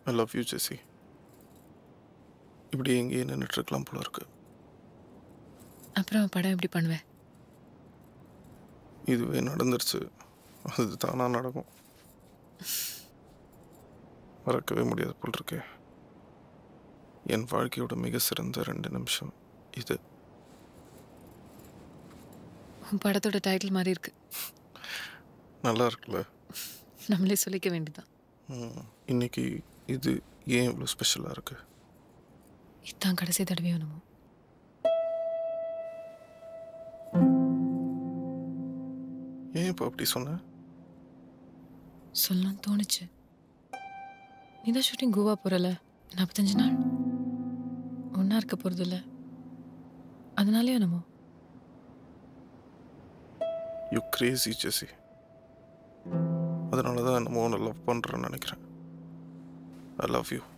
I love you ஜெசி இப்படி எங்கேயே நின்றுட்டு இருக்கலாம் போல இருக்கு அப்புறம் படம் எப்படி பண்ணுவேன் இதுவே நடந்துருச்சு அது தானா நடக்கும் மறக்கவே முடியாது போல் இருக்கே என் வாழ்க்கையோட மிக சிறந்த ரெண்டு நிமிஷம் இது உன் படத்தோட டைட்டில் மாதிரி இருக்கு நல்லா இருக்குல்ல நம்மளே சொல்லிக்க வேண்டியதான் ம். இன்னைக்கு இது ஏன் இவ்வளோ ஸ்பெஷலாக இருக்கு இதுதான் கடைசி தடவையும் என்னமோ ஏன் இப்போ அப்படி சொன்ன சொல்லணும்னு தோணுச்சு நீ தான் ஷூட்டிங் கோவா போகிறல நாற்பத்தஞ்சு நாள் ஒன்றா இருக்க போகிறது இல்லை அதனாலே என்னமோ யூ கிரேசி ஜெசி அதனால தான் என்னமோ உன்னை லவ் பண்ணுறேன்னு நினைக்கிறேன் ஐ லவ் யூ